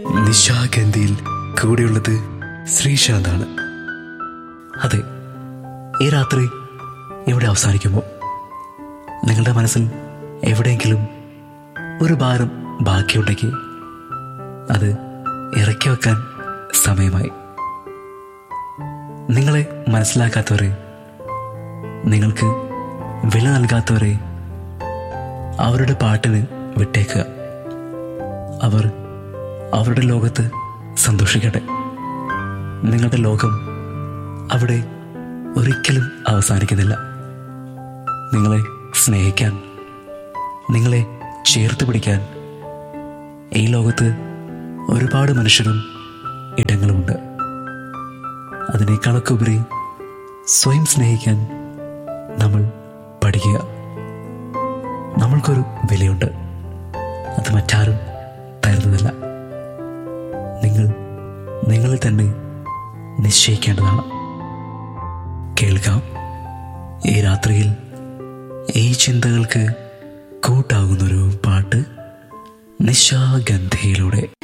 നിശാഗന്ധിയിൽ കൂടെയുള്ളത് ശ്രീശാന്താണ് അതെ ഈ രാത്രി ഇവിടെ അവസാനിക്കുമ്പോൾ നിങ്ങളുടെ മനസ്സിൽ എവിടെയെങ്കിലും ഒരു ഭാരം ബാക്കിയുണ്ടെങ്കിൽ അത് ഇറക്കി വെക്കാൻ സമയമായി നിങ്ങളെ മനസ്സിലാക്കാത്തവരെ നിങ്ങൾക്ക് വില നൽകാത്തവരെ അവരുടെ പാട്ടിന് വിട്ടേക്കുക അവർ അവരുടെ ലോകത്ത് സന്തോഷിക്കട്ടെ നിങ്ങളുടെ ലോകം അവിടെ ഒരിക്കലും അവസാനിക്കുന്നില്ല നിങ്ങളെ സ്നേഹിക്കാൻ നിങ്ങളെ ചേർത്ത് പിടിക്കാൻ ഈ ലോകത്ത് ഒരുപാട് മനുഷ്യരും ഇടങ്ങളുമുണ്ട് അതിനേക്കാളൊക്കെ ഉപരി സ്വയം സ്നേഹിക്കാൻ നമ്മൾ പഠിക്കുക നമ്മൾക്കൊരു വിലയുണ്ട് അത് മറ്റാരും തരുന്നതല്ല നിങ്ങൾ നിങ്ങളിൽ തന്നെ നിശ്ചയിക്കേണ്ടതാണ് കേൾക്കാം ഈ രാത്രിയിൽ ഈ ചിന്തകൾക്ക് കൂട്ടാകുന്നൊരു പാട്ട് നിശാഗന്ധിയിലൂടെ